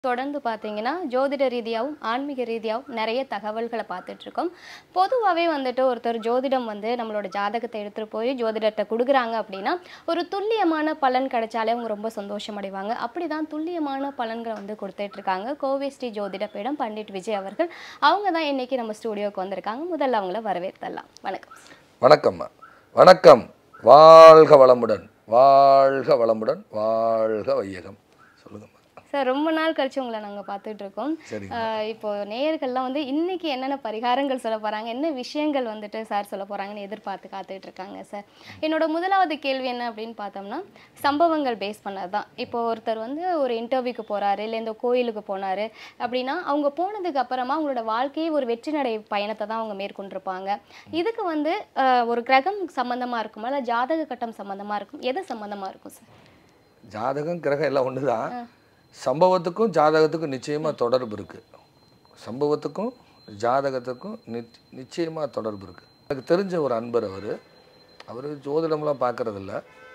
தொடர்ந்து பார்த்தீங்கன்னா ஜோதிட ரீதியாகவும் ஆன்மீக ரீதியாகவும் நிறைய தகவல்களை பார்த்துட்டு இருக்கோம் பொதுவாகவே வந்துட்டு ஒருத்தர் ஜோதிடம் வந்து நம்மளோட ஜாதகத்தை எடுத்துகிட்டு போய் ஜோதிடத்தை கொடுக்குறாங்க அப்படின்னா ஒரு துல்லியமான பலன் கிடைச்சாலே அவங்க ரொம்ப சந்தோஷம் அடைவாங்க அப்படி தான் துல்லியமான பலன்களை வந்து கொடுத்துட்டு இருக்காங்க கோவை ஸ்ரீ ஜோதிட பீடம் பண்டிட் விஜய் அவர்கள் அவங்க தான் இன்னைக்கு நம்ம ஸ்டூடியோக்கு வந்திருக்காங்க முதல்ல அவங்கள வரவேற்றலாம் வணக்கம் வணக்கம்மா வணக்கம் வாழ்க வளமுடன் வாழ்க வளமுடன் வாழ்க வையகம் சொல்லுங்கம்மா சார் ரொம்ப நாள் கழிச்சு உங்களை நாங்கள் பார்த்துட்டு இருக்கோம் சரிங்க ஆஹ் இப்போ நேயர்கள்லாம் வந்து இன்னைக்கு என்னென்ன பரிகாரங்கள் சொல்ல போறாங்க என்ன விஷயங்கள் வந்துட்டு சார் சொல்ல போறாங்கன்னு எதிர்பார்த்து காத்துட்டு இருக்காங்க சார் என்னோட முதலாவது கேள்வி என்ன அப்படின்னு பார்த்தோம்னா சம்பவங்கள் பேஸ் பண்ணது தான் இப்போ ஒருத்தர் வந்து ஒரு இன்டர்வியூக்கு போறாரு இல்லை இந்த கோயிலுக்கு போனாரு அப்படின்னா அவங்க போனதுக்கு அப்புறமா அவங்களோட வாழ்க்கையே ஒரு வெற்றி நடை பயணத்தை தான் அவங்க மேற்கொண்டிருப்பாங்க இதுக்கு வந்து ஆஹ் ஒரு கிரகம் சம்பந்தமா இருக்குமா இல்லை ஜாதக கட்டம் சம்பந்தமா இருக்கும் எது சம்பந்தமா இருக்கும் சார் ஜாதகம் கிரகம் எல்லாம் ஒன்று தான் சம்பவத்துக்கும் ஜாதகத்துக்கும் நிச்சயமாக தொடர்பு இருக்குது சம்பவத்துக்கும் ஜாதகத்துக்கும் நிச் நிச்சயமாக தொடர்பு இருக்குது எனக்கு தெரிஞ்ச ஒரு அன்பர் அவர் அவர் ஜோதிடம்லாம் பார்க்குறதில்ல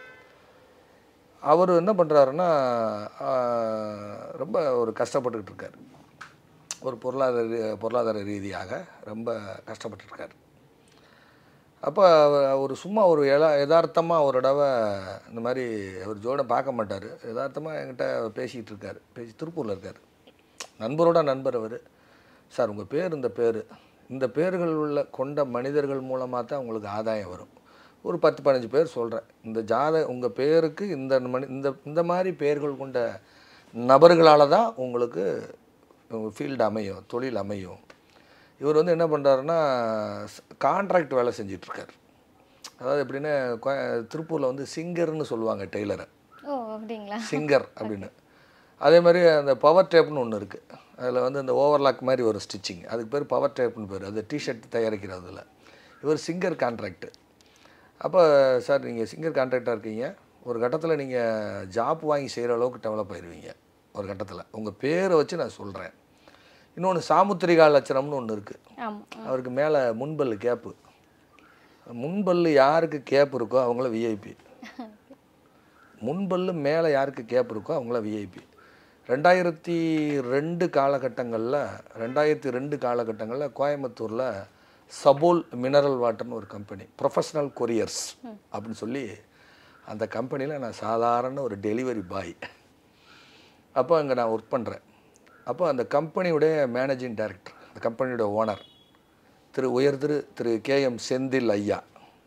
அவர் என்ன பண்ணுறாருன்னா ரொம்ப ஒரு கஷ்டப்பட்டுக்கிட்டு இருக்கார் ஒரு பொருளாதார ரீ- பொருளாதார ரீதியாக ரொம்ப கஷ்டப்பட்டுட்டு இருக்கார் அப்போ அவர் சும்மா ஒரு எலா யதார்த்தமாக ஒரு தடவை இந்த மாதிரி அவர் ஜோட பார்க்க மாட்டார் யதார்த்தமாக என்கிட்ட பேசிகிட்டு இருக்கார் பேசி திருப்பூரில் இருக்கார் நண்பரோட நண்பர் அவர் சார் உங்கள் பேர் இந்த பேர் இந்த பேர்கள் உள்ள கொண்ட மனிதர்கள் மூலமாக தான் உங்களுக்கு ஆதாயம் வரும் ஒரு பத்து பதினஞ்சு பேர் சொல்கிறேன் இந்த ஜாத உங்கள் பேருக்கு இந்த மனி இந்த இந்த மாதிரி பெயர்கள் கொண்ட நபர்களால் தான் உங்களுக்கு ஃபீல்டு அமையும் தொழில் அமையும் இவர் வந்து என்ன பண்ணுறாருன்னா கான்ட்ராக்ட் வேலை செஞ்சிட்ருக்கார் அதாவது எப்படின்னா கோய- திருப்பூரில் வந்து சிங்கர்னு சொல்லுவாங்க டெய்லரை ஓ அப்படிங்களா சிங்கர் அப்படின்னு அதே மாதிரி அந்த பவர் டேப்னு ஒன்று இருக்குது அதில் வந்து அந்த ஓவர்லாக் மாதிரி ஒரு ஸ்டிச்சிங் அதுக்கு பேர் பவர் டேப்னு பேர் அது டிஷர்ட் தயாரிக்கிறதுல இவர் சிங்கர் கான்ட்ராக்ட் அப்போ சார் நீங்கள் சிங்கர் கான்ட்ராக்டாக இருக்கீங்க ஒரு கட்டத்தில் நீங்கள் ஜாப் வாங்கி செய்கிற அளவுக்கு டெவலப் ஆயிடுவீங்க ஒரு கட்டத்தில் உங்கள் பேரை வச்சு நான் சொல்கிறேன் இன்னொன்று சாமுத்திரிகா லட்சணம்னு ஒன்று இருக்குது ஆமா அவருக்கு மேலே முன்பல்லு கேப்பு முன்பல்லு யாருக்கு கேப் இருக்கோ அவங்கள விஐபி முன்பல்லு மேலே யாருக்கு கேப் இருக்கோ அவங்கள விஐபி ரெண்டாயிரத்தி ரெண்டு காலகட்டங்களில் ரெண்டாயிரத்தி ரெண்டு காலகட்டங்களில் கோயம்புத்தூரில் சபோல் மினரல் வாட்டர்னு ஒரு கம்பெனி ப்ரொஃபஷனல் கொரியர்ஸ் அப்படின்னு சொல்லி அந்த கம்பெனியில் நான் சாதாரண ஒரு டெலிவரி பாய் அப்போ அங்கே நான் ஒர்க் பண்ணுறேன் அப்போ அந்த கம்பெனியுடைய மேனேஜிங் டைரக்டர் அந்த கம்பெனியோட ஓனர் திரு உயர் திரு திரு கே எம் செந்தில் ஐயா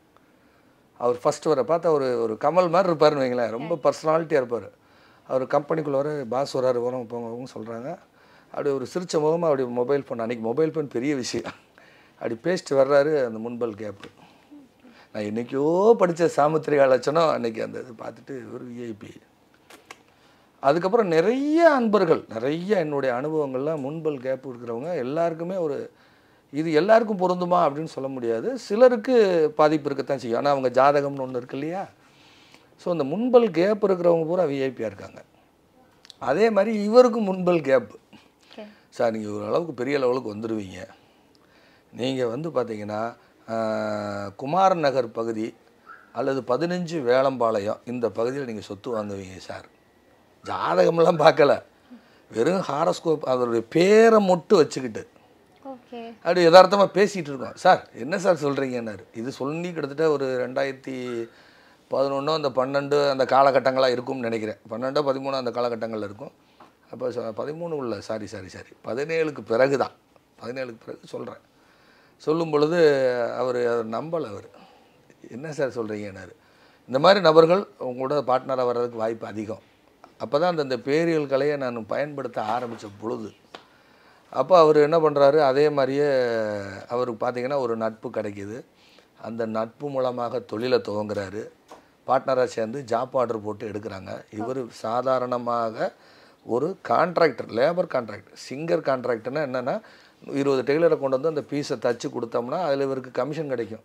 அவர் ஃபர்ஸ்ட் வர பார்த்தா ஒரு ஒரு கமல் மாதிரி இருப்பாருன்னு வைங்களேன் ரொம்ப பர்சனாலிட்டியாக இருப்பார் அவர் கம்பெனிக்குள்ளே வர பாஸ் வராரு வரோம் போங்க சொல்கிறாங்க அப்படி ஒரு சிரிச்ச முகமாக அப்படி மொபைல் ஃபோன் அன்றைக்கி மொபைல் ஃபோன் பெரிய விஷயம் அப்படி பேசிட்டு வர்றாரு அந்த முன்பல் கேப்பு நான் என்றைக்கோ படித்த சாமுத்திரிகா லட்சணம் அன்றைக்கி அந்த இது பார்த்துட்டு ஒரு விஐபி அதுக்கப்புறம் நிறைய அன்பர்கள் நிறைய என்னுடைய அனுபவங்கள்லாம் முன்பல் கேப் இருக்கிறவங்க எல்லாருக்குமே ஒரு இது எல்லாருக்கும் பொருந்துமா அப்படின்னு சொல்ல முடியாது சிலருக்கு பாதிப்பு இருக்கத்தான் செய்யும் ஆனால் அவங்க ஜாதகம்னு ஒன்று இருக்கு இல்லையா ஸோ இந்த முன்பல் கேப் இருக்கிறவங்க பூரா விஐபியாக இருக்காங்க அதே மாதிரி இவருக்கும் முன்பல் கேப் ஓகே சார் நீங்கள் ஒரு அளவுக்கு பெரிய லெவலுக்கு வந்துடுவீங்க நீங்கள் வந்து பார்த்தீங்கன்னா ஆஹ், குமாரன் நகர் பகுதி அல்லது பதினஞ்சு வேளம்பாளையம் இந்த பகுதியில் நீங்கள் சொத்து வாங்குவீங்க சார் ஜாதகமெல்லாம் பார்க்கல வெறும் ஹாரஸ்கோப் அதோடைய பேரை மட்டும் வச்சுக்கிட்டு ஓகே அப்படி யதார்த்தமாக பேசிகிட்டு இருக்கோம் சார் என்ன சார் சொல்கிறீங்கன்னாரு இது சொல்லி கிட்டத்தட்ட ஒரு ரெண்டாயிரத்தி பதினொன்றோ அந்த பன்னெண்டு அந்த காலகட்டங்களாக இருக்கும்னு நினைக்கிறேன் பன்னெண்டோ பதிமூணு அந்த காலகட்டங்களில் இருக்கும் அப்போ ச- பதிமூணு உள்ள சாரி சாரி சாரி பதினேழுக்கு பிறகு தான் பதினேழுக்கு பிறகு சொல்கிறேன் சொல்லும் பொழுது அவர் நம்பலை அவர் என்ன சார் சொல்கிறீங்கன்னாரு இந்த மாதிரி நபர்கள் உங்களோட பார்ட்னராக வர்றதுக்கு வாய்ப்பு அதிகம் அப்போ தான் அந்த இந்த பேரியல் கலையை நான் பயன்படுத்த ஆரம்பித்த பொழுது அப்போ அவர் என்ன பண்ணுறாரு அதே மாதிரியே அவருக்கு பார்த்தீங்கன்னா ஒரு நட்பு கிடைக்கிது அந்த நட்பு மூலமாக தொழிலை துவங்குறாரு பார்ட்னராக சேர்ந்து ஜாப் ஆர்டர் போட்டு எடுக்கிறாங்க இவர் சாதாரணமாக ஒரு கான்ட்ராக்டர் லேபர் கான்ட்ராக்ட் சிங்கர் கான்ட்ராக்ட்னா என்னென்னா இருபது டெய்லரை கொண்டு வந்து அந்த பீஸை தச்சு கொடுத்தோம்னா அதில் இவருக்கு கமிஷன் கிடைக்கும்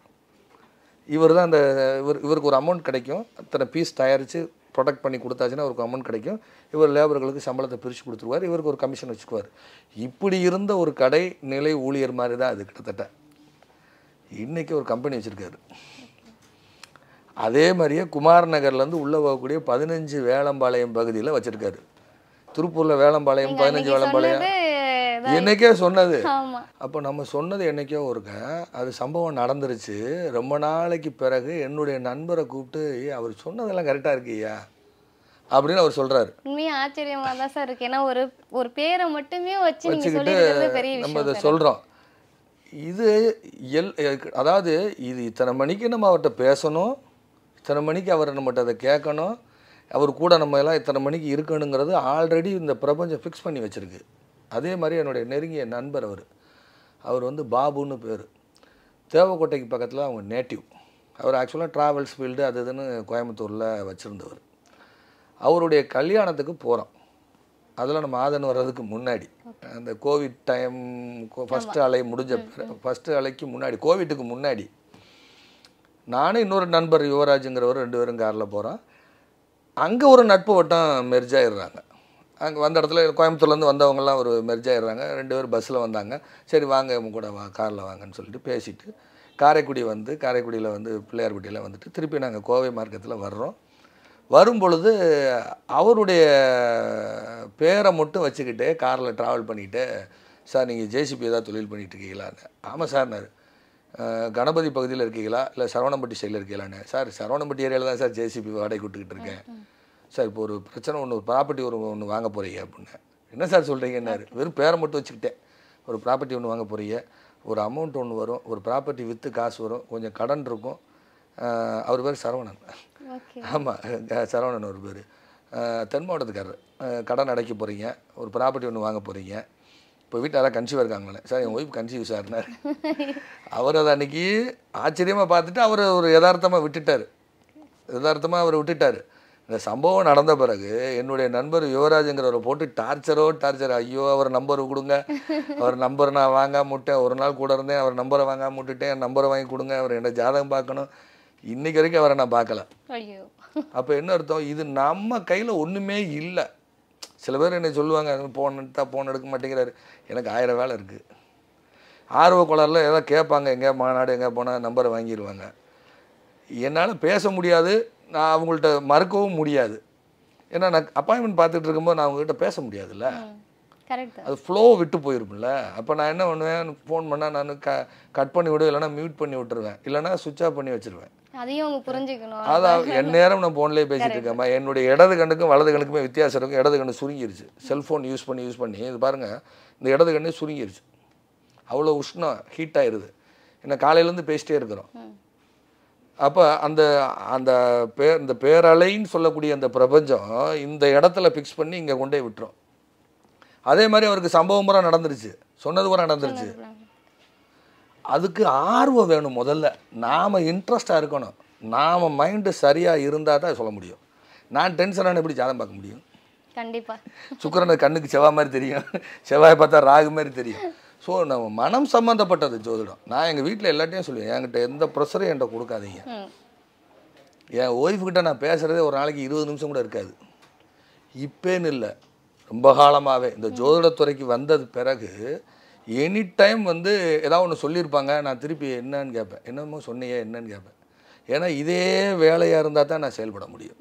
இவர் தான் அந்த இவர் இவருக்கு ஒரு அமௌண்ட் கிடைக்கும் அத்தனை பீஸ் தயாரித்து ப்ரொடக்ட் பண்ணி கொடுத்தாச்சுன்னா அவருக்கு அமௌண்ட் கிடைக்கும் இவர் லேபர்களுக்கு சம்பளத்தை பிரித்து கொடுத்துருவார் இவருக்கு ஒரு கமிஷன் வச்சுக்குவார் இப்படி இருந்த ஒரு கடை நிலை ஊழியர் மாதிரி தான் அது கிட்டத்தட்ட இன்றைக்கி ஒரு கம்பெனி வச்சுருக்காரு அதே மாதிரியே குமார் நகர்லேருந்து உள்ளே போகக்கூடிய பதினஞ்சு வேளம்பாளையம் பகுதியில் வச்சுருக்காரு திருப்பூரில் வேளம்பாளையம் நீங்க பதினஞ்சு அன்னைக்கு வேளம்பாளையம் சொன்னது இதான். என்னைக்கே சொன்னது ஆமா அப்போ நம்ம சொன்னது என்னைக்கோ ஒருக்க அது சம்பவம் நடந்துருச்சு ரொம்ப நாளைக்கு பிறகு என்னுடைய நண்பரை கூப்பிட்டு "ஏய், அவர் சொன்னதெல்லாம் கரெக்டாக இருக்குய்யா அப்படின்னு அவர் சொல்கிறாரு உண்மையா ஆச்சரியமா தான் சார் இருக்கு ஏன்னா ஒரு ஒரு பேரை மட்டுமே வச்சு நீங்க வச்சுக்கிட்டு சொல்லிருக்கிறது பெரிய நம்ம விஷயம் இதை சார். சொல்கிறோம் இது எல் அதாவது இது இத்தனை மணிக்கு நம்ம அவர்கிட்ட பேசணும் இத்தனை மணிக்கு அவர் நம்மகிட்ட அதை கேட்கணும் அவர் கூட நம்ம எல்லாம் இத்தனை மணிக்கு இருக்கணுங்கிறது ஆல்ரெடி இந்த பிரபஞ்சம் ஃபிக்ஸ் பண்ணி வச்சிருக்கு அதே மாதிரி என்னுடைய நெருங்கிய நண்பர் அவர் அவர் வந்து பாபுன்னு பேர் தேவக்கோட்டைக்கு பக்கத்தில் அவங்க நேட்டிவ் அவர் ஆக்சுவலாக ட்ராவல்ஸ் ஃபீல்டு அது இதுன்னு கோயம்புத்தூரில் வச்சுருந்தவர் அவருடைய கல்யாணத்துக்கு போகிறோம் அதில் நம்ம ஆதன் வர்றதுக்கு முன்னாடி அந்த கோவிட் டைம் ஃபஸ்ட்டு அலை முடிஞ்ச ஃபஸ்ட்டு அலைக்கு முன்னாடி கோவிட்டுக்கு முன்னாடி நானும் இன்னொரு நண்பர் யுவராஜுங்கிறவர் ரெண்டு பேரும் காரில் போகிறோம் அங்கே ஒரு நட்பு வட்டம் மெர்ஜ் ஆயிடுறாங்க அங்கே வந்த இடத்துல கோயம்புத்தூர்லேருந்து வந்தவங்கலாம் ஒரு மெர்ஜ் ஆயிடுறாங்க ரெண்டு பேரும் பஸ்ஸில் வந்தாங்க சரி வாங்க உங்க கூட வா காரில் வாங்கன்னு சொல்லிட்டு பேசிட்டு காரைக்குடி வந்து காரைக்குடியில் வந்து பிள்ளையார்பட்டியில் வந்துட்டு திருப்பி நாங்கள் கோவை மார்க்கத்தில் வர்றோம் வரும் பொழுது அவருடைய பேரை மட்டும் வச்சுக்கிட்டு காரில் ட்ராவல் பண்ணிக்கிட்டு சார் நீங்கள் ஜேசிபி ஏதாவது தொழில் பண்ணிட்டு இருக்கீங்களான்னு ஆமாம் சார்னாரு "அஹ், கணபதி பகுதியில் இருக்கீங்களா இல்லை சரவணம்பட்டி சைடில் இருக்கீங்களான்னு சார் சரவணம்பட்டி ஏரியாவில் தான் சார் ஜேசிபி வாடகை விட்டுக்கிட்டு இருக்கேன் சார் இப்போ ஒரு பிரச்சனை ஒன்று ஒரு ப்ராப்பர்ட்டி ஒரு ஒன்று வாங்க போகிறீங்க அப்படின்னு என்ன சார் சொல்கிறீங்கன்னாரு வெறும் பேரை மட்டும் வச்சுக்கிட்டேன் ஒரு ப்ராப்பர்ட்டி ஒன்று வாங்க போகிறீங்க ஒரு அமௌண்ட் ஒன்று வரும் ஒரு ப்ராப்பர்ட்டி விற்று காசு வரும் கொஞ்சம் கடன் இருக்கும் அஹ், அவர் பேர் சரவணன் ஓகே ஆமாம் சரவணன் ஒரு பேர் தென் மாவட்டத்துக்காரர் அஹ், கடன் அடைக்க போகிறீங்க ஒரு ப்ராப்பர்ட்டி ஒன்று வாங்க போகிறீங்க இப்போ வீட்டில் யாராவது கன்சீவ் இருக்காங்களே சார் என் ஒய்ஃப் கன்சீவ் சார்னார் அவர் அதை அன்னைக்கு ஆச்சரியமாக பார்த்துட்டு அவர் ஒரு யதார்த்தமாக விட்டுட்டார் யதார்த்தமாக அவர் விட்டுட்டார் இந்த சம்பவம் நடந்த பிறகு என்னுடைய நண்பர் யுவராஜுங்கிறவரை போட்டு டார்ச்சரோ டார்ச்சர் ஐயோ அவர் நம்பர் கொடுங்க அவர் நம்பர் நான் வாங்காம விட்டேன் ஒரு நாள் கூட இருந்தேன் அவர் நம்பரை வாங்காம விட்டுட்டேன் நம்பரை வாங்கி கொடுங்க அவர் என்ன ஜாதகம் பார்க்கணும் இன்னைக்கு வரைக்கும் அவரை நான் பார்க்கல ஐயோ அப்போ என்ன அர்த்தம் இது நம்ம கையில் ஒன்றுமே இல்லை சில பேர் என்ன சொல்லுவாங்க ஃபோன் எடுத்தா ஃபோன் எடுக்க மாட்டேங்கிறாரு எனக்கு ஆயிரம் வேலை இருக்குது ஆர்வ கோளாறில் ஏதோ கேட்பாங்க எங்கே மாநாடு எங்கே போனால் நம்பரை வாங்கிடுவாங்க என்னால் பேச முடியாது நான் அவங்கள்ட்ட மறுக்கவும் முடியாது ஏன்னா நான் அப்பாயின்மெண்ட் பார்த்துட்டு இருக்கும்போது நான் அவங்ககிட்ட பேச முடியாதுல்ல கரெக்ட் தான் அது ஃப்ளோ விட்டு போயிருக்கும்ல அப்போ நான் என்ன பண்ணுவேன் ஃபோன் பண்ணால் நான் க கட் பண்ணி விடு இல்லைன்னா மியூட் பண்ணி விட்டுருவேன் இல்லைன்னா சுவிட்ச் ஆஃப் பண்ணி வச்சிருவேன் அதையும் அவங்க புரிஞ்சுக்கணும் அதான் என் நேரம் நான் ஃபோன்லேயே பேசிட்டு இருக்கேன்மா என்னுடைய இடது கண்ணுக்கும் வலது கண்ணுக்குமே வித்தியாசம் இருக்கும் இடது கண்ணு சுருங்கிருச்சு செல்ஃபோன் யூஸ் பண்ணி யூஸ் பண்ணி இது பாருங்க இந்த இடது கண்ணு சுருங்கிருச்சு அவ்வளோ உஷ்ணம் ஹீட் ஆயிருது ஏன்னா காலையிலேருந்து பேசிட்டே இருக்கிறோம் அப்போ அந்த அந்த பேர் இந்த பேரலைன்னு சொல்லக்கூடிய அந்த பிரபஞ்சம் இந்த இடத்துல ஃபிக்ஸ் பண்ணி இங்கே கொண்டே விட்டுரும் அதே மாதிரி அவருக்கு சம்பவம் பூரா நடந்துருச்சு சொன்னது பூரா நடந்துருச்சு அதுக்கு ஆர்வம் வேணும் முதல்ல நாம் இன்ட்ரெஸ்டாக இருக்கணும் நாம் மைண்டு சரியாக இருந்தால் தான் சொல்ல முடியும் நான் டென்ஷனான எப்படி ஜாதகம் பார்க்க முடியும் கண்டிப்பா சுக்கிரனை கண்ணுக்கு செவ்வாய் மாதிரி தெரியும் செவ்வாய் பார்த்தா ராகு மாதிரி தெரியும் ஸோ நம்ம மனம் சம்மந்தப்பட்டது ஜோதிடம் நான் எங்கள் வீட்டில் எல்லாத்தையும் சொல்லுவேன் என்கிட்ட எந்த ப்ரெஷரும் என்கிட்ட கொடுக்காதீங்க ம் என் ஒய்ஃப்கிட்ட நான் பேசுகிறதே ஒரு நாளைக்கு இருபது நிமிஷம் கூட இருக்காது இப்பேன்னு இல்லை ரொம்ப காலமாகவே இந்த ஜோதிடத்துறைக்கு வந்தது பிறகு எனி டைம் வந்து ஏதாவது ஒன்று சொல்லியிருப்பாங்க நான் திருப்பி என்னன்னு கேட்பேன் என்னமோ சொன்னியே என்னன்னு கேட்பேன் ஏன்னா இதே வேலையாக இருந்தால் தான் நான் செயல்பட முடியும்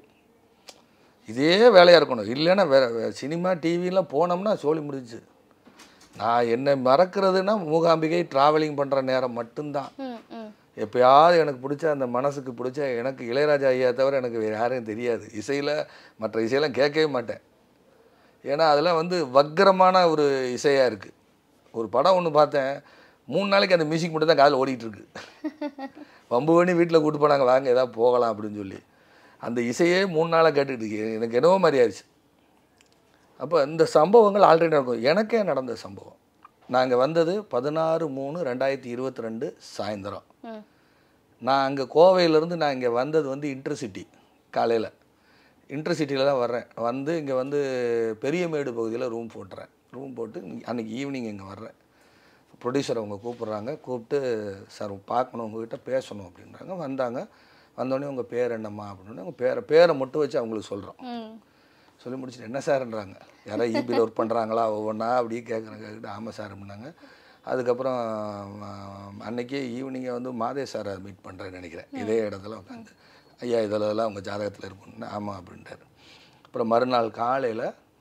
இதே வேலையாக இருக்கணும் இல்லைன்னா வேற வே- சினிமா டிவிலாம் போனோம்னா சோழி முடிஞ்சுச்சு நான் என்னை மறக்கிறதுனா மூகாம்பிகை ட்ராவலிங் பண்ணுற நேரம் மட்டும்தான் ம் ம் எப்பயாவது எனக்கு பிடிச்ச அந்த மனசுக்கு பிடிச்ச எனக்கு இளையராஜா ஐயா தவிர எனக்கு வேறு யாரையும் தெரியாது இசையில் மற்ற இசையெல்லாம் கேட்கவே மாட்டேன் ஏன்னா அதெல்லாம் வந்து வக்கரமான ஒரு இசையாக இருக்குது ஒரு படம் ஒன்று பார்த்தேன் மூணு நாளைக்கு அந்த மியூசிக் மட்டும் தான் காதில் ஓடிட்டு இருக்கு வம்பு பண்ணி வீட்டில் கூட்டு போனாங்க வாங்க ஏதாவது போகலாம் அப்படின்னு சொல்லி அந்த இசையே மூணு நாளாக கேட்டுக்கிட்டு இருக்கு எனக்கு என்னவோ மாதிரி ஆயிடுச்சு அப்போ இந்த சம்பவங்கள் ஆல்ரெடி நடக்கும் எனக்கே நடந்த சம்பவம் நாங்கள் வந்தது பதினாறு மூணு ரெண்டாயிரத்தி இருபத்தி ரெண்டு சாயந்தரம் ம் நான் அங்கே கோவையிலேருந்து நான் இங்கே வந்தது வந்து இன்டர்சிட்டி காலையில் இன்டர்சிட்டியில் தான் வர்றேன் வந்து இங்கே வந்து பெரியமேடு பகுதியில் ரூம் போட்டுறேன் ரூம் போட்டு இங்க- அன்னைக்கு ஈவினிங் இங்கே வர்றேன் ப்ரொடியூசர் அவங்க கூப்பிட்றாங்க கூப்பிட்டு சார் பார்க்கணும் உங்ககிட்ட பேசணும் அப்படின்றாங்க வந்தாங்க வந்தோடனே உங்கள் பேர் என்னம்மா அப்படின்னு அவங்க பேரை பேரை மட்டும் வச்சு அவங்களுக்கு சொல்கிறோம் ம் சொல்லி முடிச்சுட்டு என்ன சார்ன்றாங்க யாரோ இபியில் ஒர்க் பண்ணுறாங்களா ஒவ்வொன்றா அப்படியே கேட்குறாங்க கேட்டு ஆமாம் சார் அப்படின்னாங்க அதுக்கப்புறம் ஆஹ், அன்னைக்கே ஈவினிங்கை வந்து மாதே சாரை மீட் பண்ணுறேன்னு நினைக்கிறேன் இதே இடத்துல உட்காந்து ஐயா இதெல்லாம் உங்கள் ஜாதகத்தில் இருக்குன்னு ஆமாம் அப்படின்ட்டாரு அப்புறம் மறுநாள் காலையில்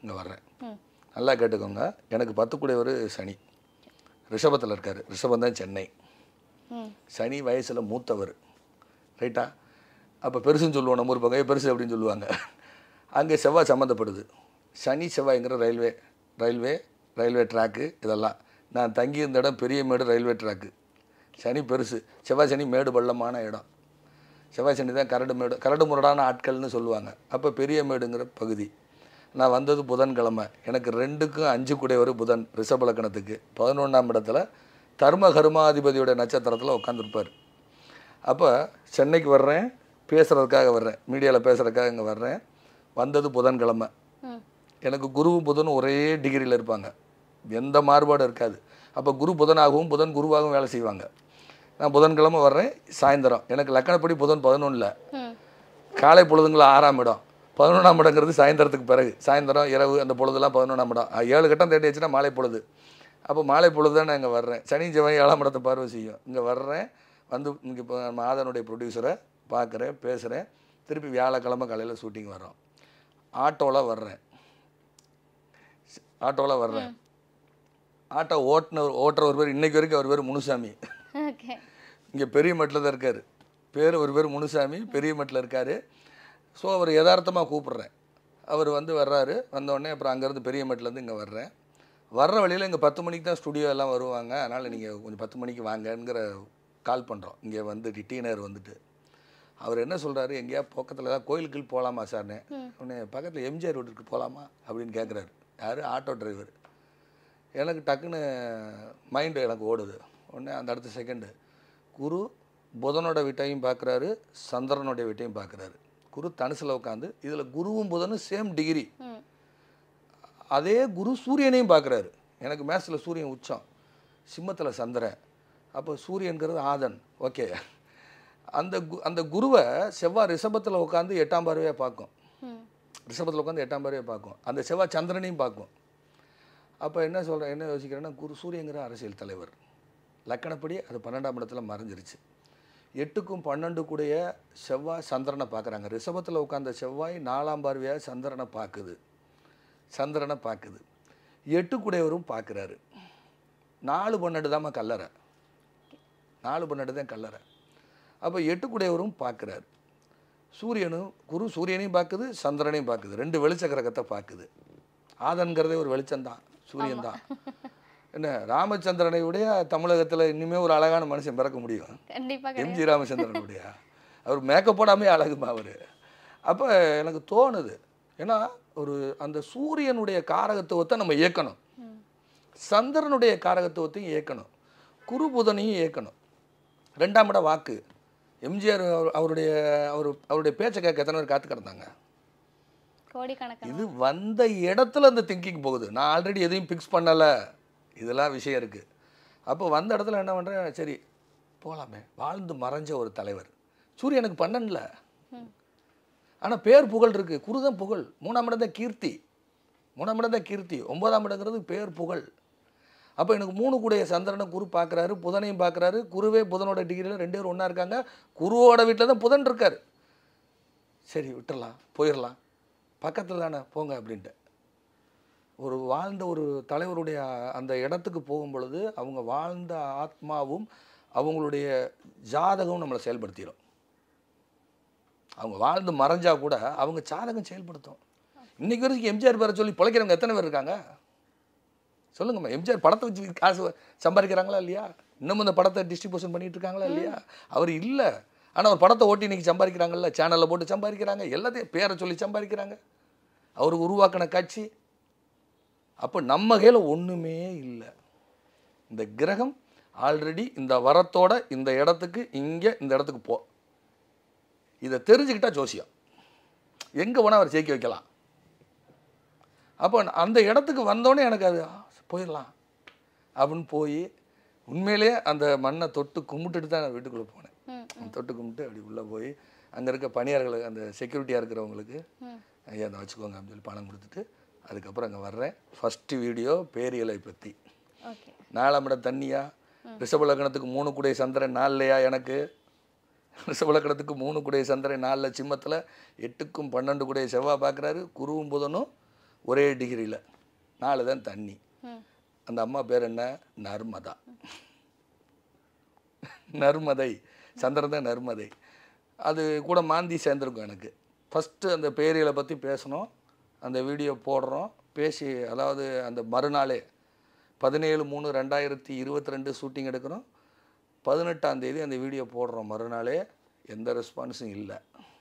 இங்கே வர்றேன் ம் நல்லா கேட்டுக்கோங்க எனக்கு பத்து கூடியவர் சனி ரிஷபத்தில் இருக்கார் ரிஷபம் தான் சென்னை ம் சனி வயசில் மூத்தவர் ரைட்டா அப்போ பெருசுன்னு சொல்லுவோம் நம்ம ஊர் பக்கம் "ஏய், பெருசு அப்படின்னு சொல்லுவாங்க அங்கே செவ்வாய் சம்மந்தப்படுது சனி செவ்வாய்ங்கிற ரயில்வே ரயில்வே ரயில்வே ட்ராக்கு இதெல்லாம் நான் தங்கியிருந்த இடம் பெரிய மேடு ரயில்வே ட்ராக்கு சனி பெருசு செவ்வாய் சனி மேடு பள்ளமான இடம் செவ்வாய் சனி தான் கரடு மேடு கரடு முரடான ஆட்கள்னு சொல்லுவாங்க அப்போ பெரிய மேடுங்கிற பகுதி நான் வந்தது புதன்கிழமை எனக்கு ரெண்டுக்கும் அஞ்சு கூடையவர் புதன் ரிஷப லக்கணத்துக்கு பதினொன்றாம் இடத்துல தர்ம கர்மாதிபதியோட நட்சத்திரத்தில் உட்காந்துருப்பார் அப்போ சென்னைக்கு வர்றேன் பேசுகிறதுக்காக வர்றேன் மீடியாவில் பேசுகிறதுக்காக இங்கே வர்றேன் வந்தது புதன்கிழமை ம் எனக்கு குருவும் புதனும் ஒரே டிகிரியில் இருப்பாங்க எந்த மாறுபாடும் இருக்காது அப்போ குரு புதனாகவும் புதன் குருவாகவும் வேலை செய்வாங்க நான் புதன்கிழமை வர்றேன் சாயந்தரம் எனக்கு லக்கணப்படி புதன் பதினொன்றில் ம் காலை பொழுதுங்கள ஆறாம் இடம் பதினொன்றாம் இடங்கிறது சாயந்தரத்துக்கு பிறகு சாயந்தரம் இரவு அந்த பொழுதுலாம் பதினொன்றாம் இடம் அஹ் ஏழு கட்டம் தேடி வச்சுன்னா மாலை பொழுது அப்போ மாலை பொழுது தான் நான் இங்கே வர்றேன் சனி செவ்வாய் ஏழாம் இடத்தை பார்வை செய்யும் இங்கே வர்றேன் வந்து இங்கே இப்போ நம்ம ஆதனுடைய ப்ரொடியூசரை பார்க்குறேன் பேசுகிறேன் திருப்பி வியாழக்கிழமை காலையில் ஷூட்டிங் வர்றோம் ஆட்டோவில் வர்றேன் ஆட்டோவில் வர்றேன் ஆட்டோ ஓட்டுனர் ஓட்டுற ஒரு பேர் இன்னைக்கு வரைக்கும் அவர் பேர் முனுசாமி ஓகே இங்கே பெரிய மட்டில் தான் இருக்கார் பேர் ஒரு பேர் முனுசாமி பெரிய மட்டில் இருக்கார் ஸோ அவர் யதார்த்தமாக கூப்பிட்றேன் அவர் வந்து வர்றாரு வந்தோடனே அப்புறம் அங்கேருந்து பெரிய மட்டிலேருந்து இங்கே வர்றேன் வர்ற வழியில் இங்கே பத்து மணிக்கு தான் ஸ்டுடியோ எல்லாம் வருவாங்க அதனால் நீங்கள் கொஞ்சம் பத்து மணிக்கு வாங்கங்கிற கால் பண்ணுறோம் இங்கே வந்து டீனர் வந்துட்டு அவர் என்ன சொல்கிறாரு எங்கேயா பக்கத்தில் ஏதாவது கோயிலுக்கு போகலாமா சார்னே உடனே பக்கத்தில் எம்ஜிஆர் வீட்டுக்கு போகலாமா அப்படின்னு கேட்குறாரு யார் ஆட்டோ டிரைவர் எனக்கு டக்குன்னு மைண்டு எனக்கு ஓடுது உடனே அந்த அடுத்த செகண்டு குரு புதனோட வீட்டையும் பார்க்குறாரு சந்திரனுடைய வீட்டையும் பார்க்குறாரு குரு தனுசில் உட்காந்து இதில் குருவும் புதனும் சேம் டிகிரி ம் அதே குரு சூரியனையும் பார்க்குறாரு எனக்கு மேத்ஸில் சூரியன் உச்சம் சிம்மத்தில் சந்திரன் அப்போ சூரியன்கிறது ஆதன் ஓகே அந்த கு அந்த குருவை செவ்வாய் ரிஷபத்தில் உட்காந்து எட்டாம் பார்வையாக பார்க்கும் ம் ரிஷபத்தில் உட்காந்து எட்டாம் பார்வையாக பார்க்கும் அந்த செவ்வாய் சந்திரனையும் பார்க்கும் அப்போ என்ன சொல்கிறேன் என்ன யோசிக்கிறேன்னா குரு சூரியங்கிற அரசியல் தலைவர் லக்கணப்படி அது பன்னெண்டாம் இடத்துல மறைஞ்சிருச்சு எட்டுக்கும் பன்னெண்டு கூடைய செவ்வாய் சந்திரனை பார்க்குறாங்க ரிஷபத்தில் உட்காந்த செவ்வாய் நாலாம் பார்வையாக சந்திரனை பார்க்குது சந்திரனை பார்க்குது எட்டு கூடையவரும் பார்க்குறாரு நாலு பன்னெண்டு தாம்மா கல்லறை நாலு பன்னெண்டு தான் கல்லறை அப்போ எட்டு கூடையவரும் பார்க்குறாரு சூரியனும் குரு சூரியனையும் பார்க்குது சந்திரனையும் பார்க்குது ரெண்டு வெளிச்ச கிரகத்தை பார்க்குது ஆதன்கிறதே ஒரு வெளிச்சம்தான் சூரியன் தான் என்ன ராமச்சந்திரனை விட தமிழகத்தில் இனிமே ஒரு அழகான மனுஷன் பிறக்க முடியும் கண்டிப்பா கிடையாது எம்ஜி ராமச்சந்திரனுடைய அவர் மேக்கப் போடாமே அழகுமா அவர் அப்போ எனக்கு தோணுது ஏன்னா ஒரு அந்த சூரியனுடைய காரகத்துவத்தை நம்ம இயக்கணும் ம் சந்திரனுடைய காரகத்துவத்தையும் இயக்கணும் குரு புதனையும் இயக்கணும் ரெண்டாம் இடம் வாக்கு எம்ஜிஆர் அவர்- அவருடைய அவர் அவருடைய பேச்சை கேட்க எத்தனை பேர் காத்து கிடந்தாங்க கோடிக்கணக்கான இது வந்த இடத்துல அந்த திங்கிங் போகுது நான் ஆல்ரெடி எதையும் ஃபிக்ஸ் பண்ணலை இதெல்லாம் விஷயம் இருக்குது அப்போ வந்த இடத்துல என்ன பண்ணுறேன் சரி போகலாமே வாழ்ந்து மறைஞ்ச ஒரு தலைவர் சூரியனுக்கு பன்னெண்டுல ம் ஆனால் பேர் புகழ் இருக்குது குருதான் புகழ் மூணாம் இடம் தான் கீர்த்தி மூணாம் இடம் தான் கீர்த்தி ஒன்பதாம் இடங்கிறது பேர் புகழ் அப்போ எனக்கு மூணு கூடைய சந்திரனை குரு பார்க்குறாரு புதனையும் பார்க்குறாரு குருவே புதனோட டிகிரியில் ரெண்டு பேரும் ஒன்றா இருக்காங்க குருவோட வீட்டில் தான் புதன் இருக்கார் சரி விட்டுறலாம் போயிடலாம் பக்கத்தில் தானே போங்க அப்படின்ட்டு ஒரு வாழ்ந்த ஒரு தலைவருடைய அந்த இடத்துக்கு போகும் பொழுது அவங்க வாழ்ந்த ஆத்மாவும் அவங்களுடைய ஜாதகம் நம்மளை செயல்படுத்திடும் அவங்க வாழ்ந்து மறைஞ்சா கூட அவங்க ஜாதகம் செயல்படுத்தும் இன்னைக்கு வரைக்கும் எம்ஜிஆர் பேரை சொல்லி பிழைக்கிறவங்க எத்தனை பேர் இருக்காங்க சொல்லுங்கம்மா எம்ஜிஆர் படத்தை வச்சு காசு சம்பாதிக்கிறாங்களா இல்லையா இன்னமும் இந்த படத்தை டிஸ்ட்ரிபியூஷன் பண்ணிட்டு இருக்காங்களா இல்லையா அவர் இல்லை ஆனால் அவர் படத்தை ஓட்டி இன்னைக்கு சம்பாதிக்கிறாங்கல்ல சேனலில் போட்டு சம்பாதிக்கிறாங்க எல்லாத்தையும் பேரை சொல்லி சம்பாதிக்கிறாங்க அவர் உருவாக்கின காட்சி அப்போ நம்ம கையில் ஒன்றுமே இல்லை இந்த கிரகம் ஆல்ரெடி இந்த வரத்தோட இந்த இடத்துக்கு இங்கே இந்த இடத்துக்கு போ இதை தெரிஞ்சுக்கிட்டா ஜோசியம் எங்கே போனால் அவர் ஜெயிக்க வைக்கலாம் அப்போ அந்த இடத்துக்கு வந்தோடனே எனக்கு அது ஆ, போயிடலாம் அப்படின்னு போய் உண்மையிலேயே அந்த மண்ணை தொட்டு கும்பிட்டுட்டு தான் நான் வீட்டுக்குள்ளே போனேன் ம் தொட்டு கும்பிட்டு அப்படி உள்ளே போய் அங்கே இருக்க பணியாளர்களுக்கு அந்த செக்யூரிட்டியாக இருக்கிறவங்களுக்கு ம் ஐயா அதை வச்சுக்கோங்க அப்படின்னு சொல்லி பணம் கொடுத்துட்டு அதுக்கப்புறம் அங்கே வர்றேன் ஃபஸ்ட்டு வீடியோ பேரியலை பற்றி ஓகே நாலாம் இடம் தண்ணியா ரிஷப லக்னத்துக்கு மூணு குடைய சந்திரன் நாலுலையா எனக்கு ரிஷப லக்னத்துக்கு மூணு குடைய சந்திரன் நாலில் சிம்மத்தில் எட்டுக்கும் பன்னெண்டு குடைய செவ்வாய் பார்க்குறாரு குருவும் புதனும் ஒரே டிகிரியில் நாலு தான் தண்ணி ம் அந்த அம்மா பேர் என்ன நர்மதா நர்மதை சந்திரன் தான் நர்மதை அது கூட மாந்தி சேர்ந்துருக்கும் எனக்கு ஃபஸ்ட்டு அந்த பேரியலை பற்றி பேசணும் அந்த வீடியோ போடுறோம் பேசி அதாவது அந்த மறுநாளே பதினேழு மூணு ரெண்டாயிரத்தி இருபத்தி ரெண்டு ஷூட்டிங் எடுக்கிறோம் பதினெட்டாம் தேதி அந்த வீடியோ போடுறோம் மறுநாளே எந்த ரெஸ்பான்ஸும் இல்லை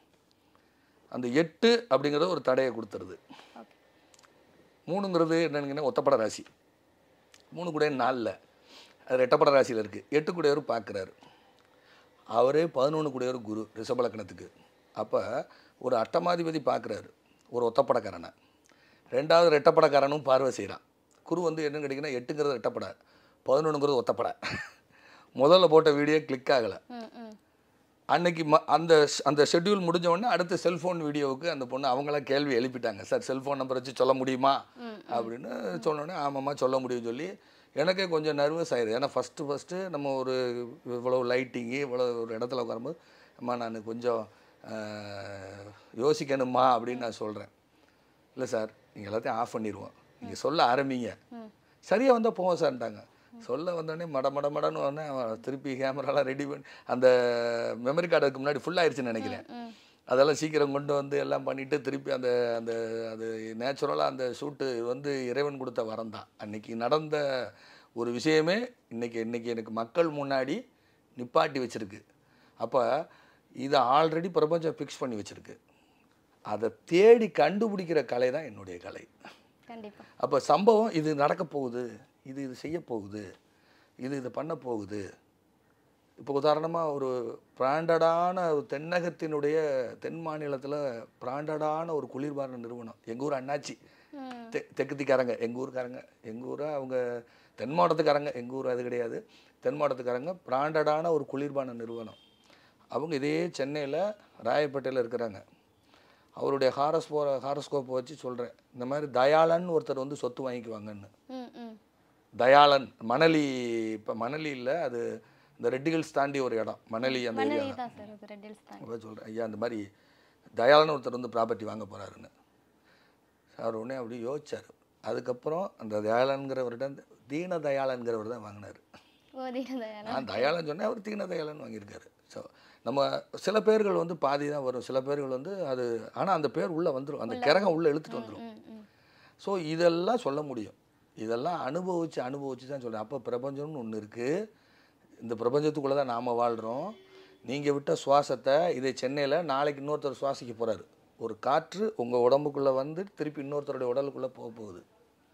அந்த எட்டு அப்படிங்கிறது ஒரு தடையை கொடுத்துருது ஓகே மூணுங்கிறது என்னன்னு ஒத்தப்பட ராசி மூணு கூட நாலில் அது ரெட்டப்பட ராசியில் இருக்குது எட்டு கூடையவர் பார்க்குறாரு அவரே பதினொன்று கூடையவர் குரு ரிஷபலக்கணத்துக்கு அப்போ ஒரு அட்டமாதிபதி பார்க்குறாரு ஒரு ஒத்தப்படக்காரனை ரெண்டாவது ரெட்டப்படக்காரனும் பார்வை செய்கிறான் குரு வந்து என்னன்னு கேட்டிங்கன்னா எட்டுங்கிறது ரெட்டப்பட பதினொன்றுங்கிறது ஒத்தப்பட முதல்ல போட்ட வீடியோ கிளிக் ஆகலை ம் ம் அன்னைக்கு ம அந்த ஷ்- அந்த ஷெட்யூல் முடிஞ்ச உடனே அடுத்த செல்ஃபோன் வீடியோவுக்கு அந்த பொண்ணு அவங்களாம் கேள்வி எழுப்பிட்டாங்க சார் செல்ஃபோன் நம்பர் வச்சு சொல்ல முடியுமா அப்படின்னு சொன்னோடனே ஆமாம்மா சொல்ல முடியும்னு சொல்லி எனக்கே கொஞ்சம் நர்வஸ் ஆயிடுது ஏன்னா ஃபஸ்ட்டு ஃபஸ்ட்டு நம்ம ஒரு இவ்வளோ லைட்டிங்கு இவ்வளோ ஒரு இடத்துல உட்காரும்போது அம்மா நான் கொஞ்சம் ஆஹ், யோசிக்கணுமா அப்படின்னு நான் சொல்கிறேன் இல்லை சார் நீங்கள் எல்லாத்தையும் ஆஃப் பண்ணிடுவோம் நீங்கள் சொல்ல ஆரம்பிங்க சரியாக வந்தால் போவோம் சார்ன்ட்டாங்க சொல்ல வந்தோடனே மட மட மடன்னு உடனே அவன் திருப்பி கேமராலாம் ரெடி பண்ணி அந்த மெமரி கார்டுக்கு முன்னாடி ஃபுல் ஆயிடுச்சுன்னு நினைக்கிறேன் ம் அதெல்லாம் சீக்கிரம் கொண்டு வந்து எல்லாம் பண்ணிட்டு திருப்பி அந்த அந்த அது நேச்சுரலாக அந்த ஷூட்டு வந்து இறைவன் கொடுத்த வரம் தான் அன்னைக்கு நடந்த ஒரு விஷயமே இன்னைக்கு இன்னைக்கு எனக்கு மக்கள் முன்னாடி நிப்பாட்டி வச்சிருக்கு அப்போ இதை ஆல்ரெடி பிரபஞ்சம் ஃபிக்ஸ் பண்ணி வச்சிருக்கு அதை தேடி கண்டுபிடிக்கிற கலை தான் என்னுடைய கலை கண்டிப்பா அப்போ சம்பவம் இது நடக்க போகுது இது இது செய்ய போகுது இது இது பண்ண போகுது இப்போ உதாரணமாக ஒரு பிராண்டடான ஒரு தென்னகத்தினுடைய தென் மாநிலத்தில் பிராண்டடான ஒரு குளிர்பான நிறுவனம் எங்கள் ஊர் அண்ணாச்சி ம் தெ தெற்குத்திக்காரங்க எங்கள் ஊருக்காரங்க எங்கள் ஊரை அவங்க தென் மாவட்டத்துக்காரங்க எங்கள் ஊர் அது கிடையாது தென் மாவட்டத்துக்காரங்க பிராண்டடான ஒரு குளிர்பான நிறுவனம் அவங்க இதே சென்னையில் ராயப்பேட்டையில் இருக்கிறாங்க அவருடைய ஹாரஸ்போ ஹாரஸ்கோப்பை வச்சு சொல்கிறேன் இந்த மாதிரி தயாளன் ஒருத்தர் வந்து சொத்து வாங்கிக்குவாங்கன்னு ம் ம் தயாளன் மணலி இப்போ மணலி இல்லை அது இந்த ரெட் ஹில்ஸ் தாண்டி ஒரு இடம் மணலி அந்த ஏரியா மணலி தான் சார் அது ரெட் ஹில்ஸ் தான் அப்போ சொல்கிறேன் ஐயா அந்த மாதிரி தயாளன் ஒருத்தர் வந்து ப்ராப்பர்ட்டி வாங்க போகிறாருன்னு சார் உடனே அப்படி யோசிச்சார் அதுக்கப்புறம் அந்த தயாளன்கிறவர்கிட்ட தீன தயாளன்கிறவர் தான் வாங்கினார் ஓ தீனதயாளன் நான் தயாளன் சொன்னேன் அவர் தீன தயாளன் வாங்கியிருக்காரு ஸோ நம்ம சில பேர்கள் வந்து பாதி தான் வரும் சில பேர்கள் வந்து அது ஆனால் அந்த பேர் உள்ளே வந்துடும் அந்த கிரகம் உள்ளே இழுத்துட்டு வந்துடும் ம் ம் ஸோ இதெல்லாம் சொல்ல முடியும் இதெல்லாம் அனுபவித்து அனுபவித்து தான் சொல்கிறேன் அப்போ பிரபஞ்சம்னு ஒன்று இருக்குது இந்த பிரபஞ்சத்துக்குள்ளே தான் நாம் வாழ்கிறோம் நீங்கள் விட்ட சுவாசத்தை இதை சென்னையில் நாளைக்கு இன்னொருத்தர் சுவாசிக்க போகிறாரு ஒரு காற்று உங்கள் உடம்புக்குள்ளே வந்து திருப்பி இன்னொருத்தருடைய உடலுக்குள்ளே போக போகுது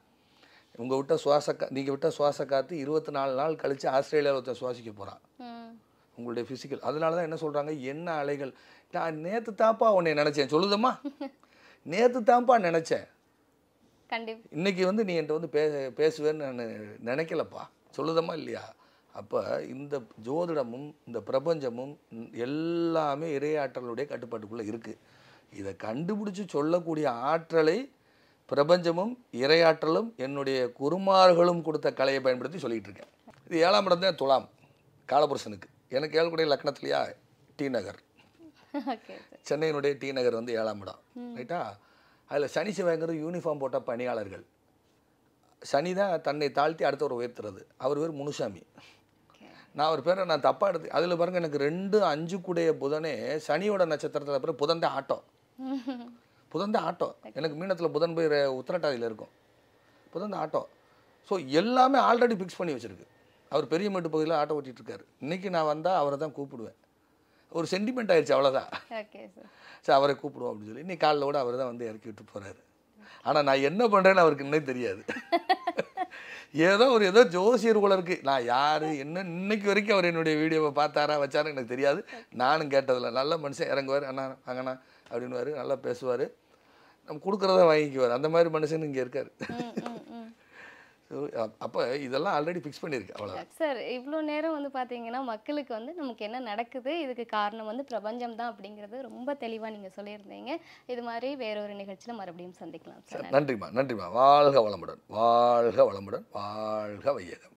உங்கள் விட்ட சுவாச கா நீங்கள் விட்ட சுவாச காற்று இருபத்தி நாலு நாள் கழித்து ஆஸ்திரேலியாவில் ஒருத்தர் சுவாசிக்க போகிறான் ம் உங்களுடைய ஃபிசிக்கல் அதனால தான் என்ன சொல்கிறாங்க என்ன அலைகள் நான் நேற்று தாப்பா உன்னை நினச்சேன் சொல்லுதம்மா நேற்று தான்ப்பா நினச்சேன் கண்டிப்பா இன்னைக்கு வந்து நீ என்கிட்ட வந்து பே பேசுவேன்னு நான் நினைக்கலப்பா சொல்லுதமா இல்லையா அப்போ இந்த ஜோதிடமும் இந்த பிரபஞ்சமும் ம், எல்லாமே இறையாற்றலுடைய கட்டுப்பாட்டுக்குள்ளே இருக்குது இதை கண்டுபிடிச்சு சொல்லக்கூடிய ஆற்றலை பிரபஞ்சமும் இறையாற்றலும் என்னுடைய குருமார்களும் கொடுத்த கலையை பயன்படுத்தி சொல்லிகிட்டு இருக்கேன் இது ஏழாம் இடம் தான் துலாம் காலபுருஷனுக்கு எனக்கு ஏழக்கூடிய லக்னத்துலையா டி நகர் ஓகே சார் சென்னையினுடைய டி நகர் வந்து ஏழாம் இடம் ரைட்டா அதில் சனி சிவங்கிறது யூனிஃபார்ம் போட்ட பணியாளர்கள் சனி தான் தன்னை தாழ்த்தி அடுத்தவர் உயர்த்துறது அவர் பேர் முனுசாமி ஓகே நான் ஒரு பேரை நான் தப்பாக எடுத்து அதில் பாருங்க எனக்கு ரெண்டு அஞ்சு கூடைய புதனே சனியோட நட்சத்திரத்தில் பிறகு புதன் தான் ஆட்டம் புதன் தான் ஆட்டம் எனக்கு மீனத்தில் புதன் போய் ரெ- உத்திரட்டாதியில் இருக்கும் புதன் தான் ஆட்டம் ஸோ எல்லாமே ஆல்ரெடி ஃபிக்ஸ் பண்ணி வச்சிருக்கு அவர் பெரிய மேட்டு பகுதியில் ஆட்டோ ஓட்டிட்டு இருக்காரு இன்னைக்கு நான் வந்தால் அவரை தான் கூப்பிடுவேன் ஒரு சென்டிமெண்ட் ஆயிடுச்சு அவ்வளோதான் ஓகே சார் சரி அவரை கூப்பிடுவோம் அப்படின்னு சொல்லி இன்னைக்கு காலைல கூட அவர் தான் வந்து இறக்கி விட்டு போகிறாரு ஆனால் நான் என்ன பண்ணுறேன்னு அவருக்கு இன்னும் தெரியாது ஏதோ ஒரு ஏதோ ஜோசியர் போல இருக்கு நான் யார் என்ன இன்னைக்கு வரைக்கும் அவர் என்னுடைய வீடியோவை பார்த்தாரா வச்சாரா எனக்கு தெரியாது நானும் கேட்டதில்ல நல்ல மனுஷன் இறங்குவார் அண்ணா அங்கண்ணா அப்படின்னுவார் நல்லா பேசுவார் நம்ம கொடுக்குறத வாங்கிக்குவார் அந்த மாதிரி மனுஷன் இங்கே இருக்கார் ம் ம் ம் அப்போ இதெல்லாம் ஆல்ரெடி ஃபிக்ஸ் பண்ணியிருக்கு அவ்வளோதான் சார் இவ்வளோ நேரம் வந்து பார்த்தீங்கன்னா மக்களுக்கு வந்து நமக்கு என்ன நடக்குது இதுக்கு காரணம் வந்து பிரபஞ்சம் தான் அப்படிங்கிறது ரொம்ப தெளிவாக நீங்கள் சொல்லியிருந்தீங்க இது மாதிரி வேறொரு நிகழ்ச்சியில் மறுபடியும் சந்திக்கலாம் சார் நன்றிம்மா நன்றிம்மா வாழ்க வளமுடன் வாழ்க வளமுடன் வாழ்க வையகம்